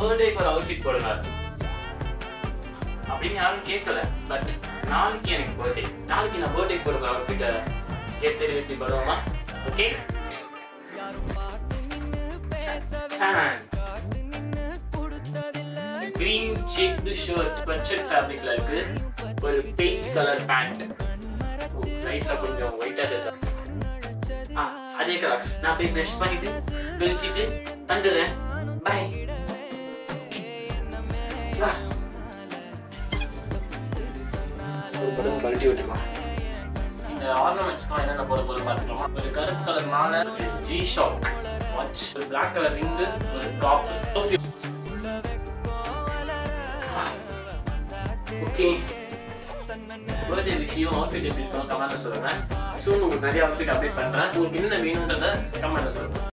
பர்த்டேக்கு ஒரு அவுட்ஃபிட் போடுங்க அப்படின்னு யாரும் கேட்கல பட் நாளைக்கு எனக்கு பர்த்டே நாளைக்கு நான் பர்த்டே போடுற அவுட்ஃபிட்டை கேட்டு வெட்டி பண்ணுவோமா okay green checked shirt budget ஃபேப்ரிக்ல இருக்கு ஒரு பெயிண்ட் கலர் பேண்ட் லைட்ல கொஞ்சம் ஒயிட்டா இருக்கு ஆ, அதே கலர்ஸ் நான் போய் ப்ரஷ் பண்ணிட்டு குளிச்சிட்டு வந்துடுறேன் பை ஒரு படம் கழட்டி விட்டுருமா இந்த ஆர்னமெண்ட்ஸ்லாம் என்னென்ன போட போது பார்த்துக்கலாமா ஒரு கருப்பு கலர் மாலை ஒரு ஜி ஷாக் வாட்ச் ஒரு பிளாக் கலர் ரிங்கு ஒரு காப்பு ஓகே பர்த்டே விஷயம் அவுட்ஃபிட் எப்படி இருக்கும் கமெண்ட்ல சொல்லுங்க ஸோ உங்களுக்கு நிறைய அவுட்ஃபிட் அப்டேட் பண்றேன் உங்களுக்கு என்ன வேணுன்றத கமெண்ட்ல சொல்லுங்க